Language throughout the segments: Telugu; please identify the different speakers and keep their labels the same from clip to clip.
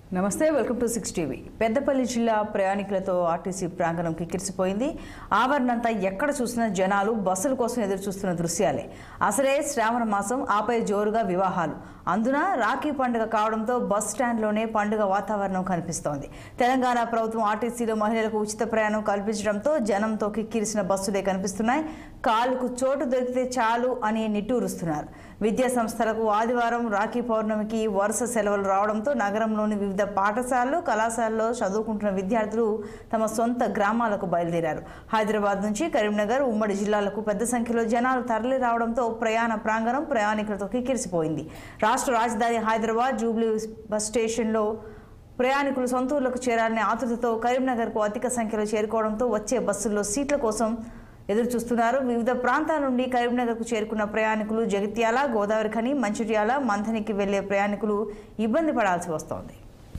Speaker 1: నమస్తే welcome to six TV Peddapalli జిల్లా ప్రయాణికులతో ఆర్టీసీ ప్రాంగణం కిక్కిరిసిపోయింది ఆవరణంతా ఎక్కడ చూసినా జనాలు బస్సుల కోసం ఎదురు చూస్తున్న దృశ్యాలే అసలే శ్రావణ మాసం ఆపై జోరుగా వివాహాలు అందున రాఖీ పండుగ కావడంతో బస్ స్టాండ్లోనే పండుగ వాతావరణం కనిపిస్తోంది తెలంగాణ ప్రభుత్వం ఆర్టీసీలో మహిళలకు ఉచిత ప్రయాణం కల్పించడంతో జనంతో కిక్కిరిసిన బస్సులే కనిపిస్తున్నాయి కాలుకు చోటు దొరికితే చాలు అని నిట్టూరుస్తున్నారు విద్యా సంస్థలకు ఆదివారం రాఖీ పౌర్ణమికి వరుస సెలవులు రావడంతో నగరంలోని వివిధ పాఠశాలలు కళాశాలలో చదువుకుంటున్న విద్యార్థులు తమ సొంత గ్రామాలకు బయలుదేరారు హైదరాబాద్ నుంచి కరీంనగర్ ఉమ్మడి జిల్లాలకు పెద్ద సంఖ్యలో జనాలు తరలి రావడంతో ప్రయాణ ప్రాంగణం ప్రయాణికులతో కిక్కిరిసిపోయింది రాష్ట్ర రాజధాని హైదరాబాద్ జూబ్లీ బస్ స్టేషన్లో ప్రయాణికులు సొంత ఊర్లకు చేరాలని ఆతృతతో కరీంనగర్కు అధిక సంఖ్యలో చేరుకోవడంతో వచ్చే బస్సుల్లో సీట్ల కోసం ఎదురు చూస్తున్నారు వివిధ ప్రాంతాల నుండి కరీంనగర్కు చేరుకున్న ప్రయాణికులు జగిత్యాల గోదావరి ఖని మంచిర్యాల మంథనికి వెళ్లే ప్రయాణికులు ఇబ్బంది పడాల్సి వస్తోంది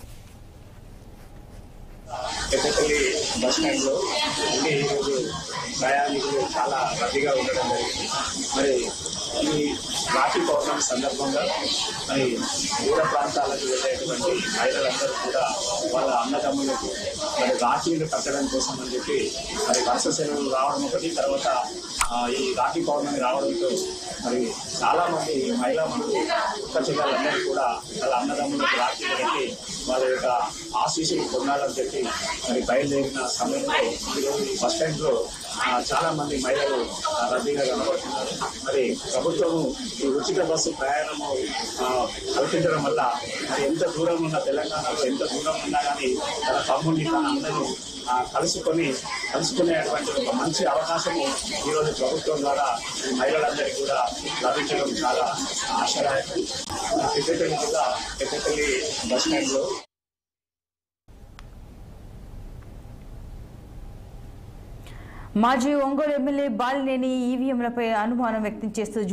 Speaker 2: పెద్దపల్లి బస్ స్టాండ్ లో అంటే ఈరోజు ప్రయాణికులు చాలా రద్దీగా ఉండడం జరిగింది మరి ఈ రాఖీ పౌర్ణమి సందర్భంగా మరి దూర ప్రాంతాలకు వెళ్ళేటువంటి మహిళలందరూ కూడా వాళ్ళ అన్నదమ్ములకు మరి రాఖీలు కట్టడం కోసం అని చెప్పి మరి వరుస సెలవులు రావడం ఒకటి తర్వాత ఆ, ఈ రాఖీ పౌర్ణమి రావడంతో మరి చాలా మంది మహిళా మనులు ఒక్క చెల్లెలందరూ కూడా వాళ్ళ అన్నదమ్ములకు రాఖీలు కట్టి వాళ్ళ యొక్క ఆశీస్సులు పొందాలని చెప్పి మరి బయలుదేరిన సమయంలో ఈరోజు ఈ బస్ స్టాండ్ లో ఆ, చాలా మంది మహిళలు ఆ, రద్దీగా కనబడుతున్నారు మరి ప్రభుత్వము ఈ ఉచిత బస్సు ప్రయాణము ఆ, కల్పించడం వల్ల మరి ఎంత దూరం ఉన్న తెలంగాణలో ఎంత దూరం ఉన్నా కానీ తన తమ్ముడిని తన అన్నని ఆ, కలుసుకొని కలుసుకునేటువంటి ఒక మంచి అవకాశము ఈరోజు ప్రభుత్వం ద్వారా ఈ మహిళలందరికీ కూడా లభించడం చాలా ఆశదాయకం పెద్దపల్లి జిల్లా పెద్దపల్లి బస్ స్టాండ్ లో
Speaker 1: మాజీ ఒంగోలు ఎమ్మెల్యే బాలినేని ఈవీఎంలపై అనుమానం వ్యక్తం చేస్తూ